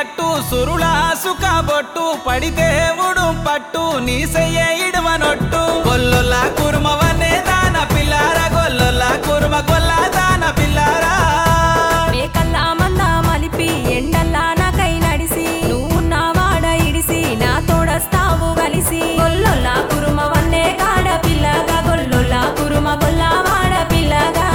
కట్టు సురుల సుఖ బొట్టు పడితే ఉడుం పట్టు నీ సెయ్య ఇడవనొట్టు గొల్లొల్ల కురుమవనే దాన పిల్లార గొల్లొల్ల కురుమ గొల్ల దాన పిల్లారా మేకల్లా మంద మలిపి ఎండల్లా నాకై నడిసి నువ్వు నా వాడ ఇడిసి నా తోడస్తావు కలిసి గొల్లొల్లా కురుమ వన్నే కాడ పిల్లగా గొల్లొల్లా కురుమ గొల్ల వాడ పిల్లగా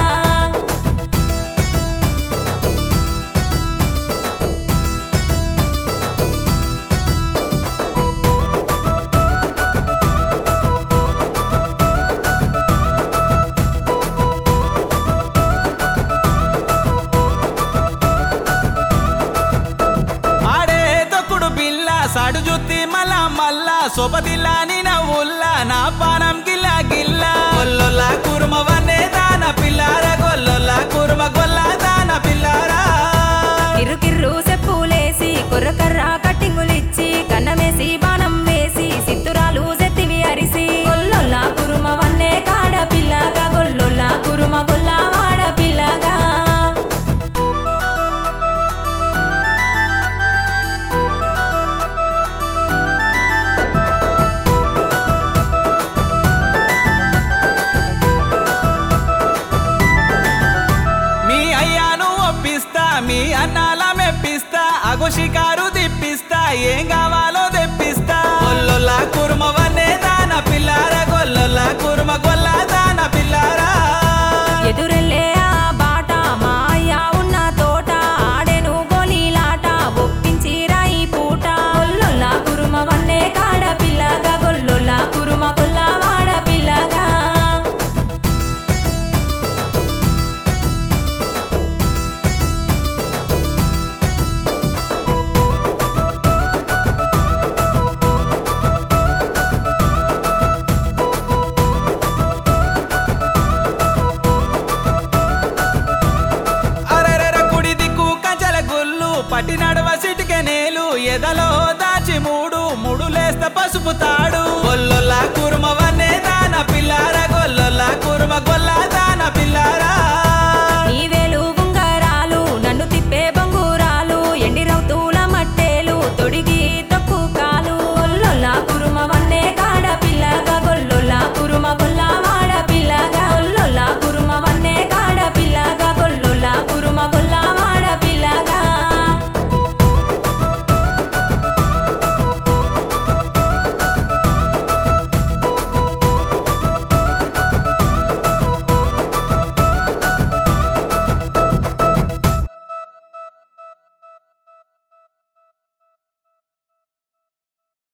ఆడే తొక్కుడు పిల్ల సాడు జుత్తి మల్ల మల్ల సొపతిల్లా నీ నవ్వుల్లా నా పానం గిల్ల గిల్ల గొల్లొల్ల కురుమ వన్నే దాన పిల్లార గొల్లొల్ల కురుమ గొల్ల దాన పిల్లారా కిర్రు చెప్పులేసి కొర్రకర్ర కట్టింగులిచ్చి కన్నమేసి బాణం వేసి సిత్తురాలు సెత్తివి అరిసి గొల్లొల్లా కురుమ వన్నే కాడ పిల్లగా గొల్లొల్లా కురుమ గొల్ల వాడ పిల్లగా మీ అయ్యాను ఒప్పిస్తా మీ అన్నాల మెప్పిస్తా అగో షికారు తిప్పిస్తా ఏం కావాలో తెప్పిస్తా గొల్లొల్ల కురుమ వన్నే దాన పిల్లార గొల్లొల్ల కురుమ గొల్ల దాన పిల్లారా ఎదురెళ్ళే ఆ బాట మా అయ్య ఉన్న తోట ఆడెను గోలీలాట ఒప్పించి రాయి పూట గొల్లొల్లా కురుమ వన్నే కాడ పిల్లగా గొల్లొల్లా కురుమ గొల్ల వాడ పిల్లగా అరెరెర కుడి దిక్కు కంచెల గుల్లు పట్టి నడవ సిటికె నేలు ఎదలో దాచి మూడు ముడులేస్త పసుపు తాడు గొల్లొల్ల కురుమ వన్నే దాన పిల్లార గొల్లొల్ల కురుమ గొల్ల దాన పిల్లారా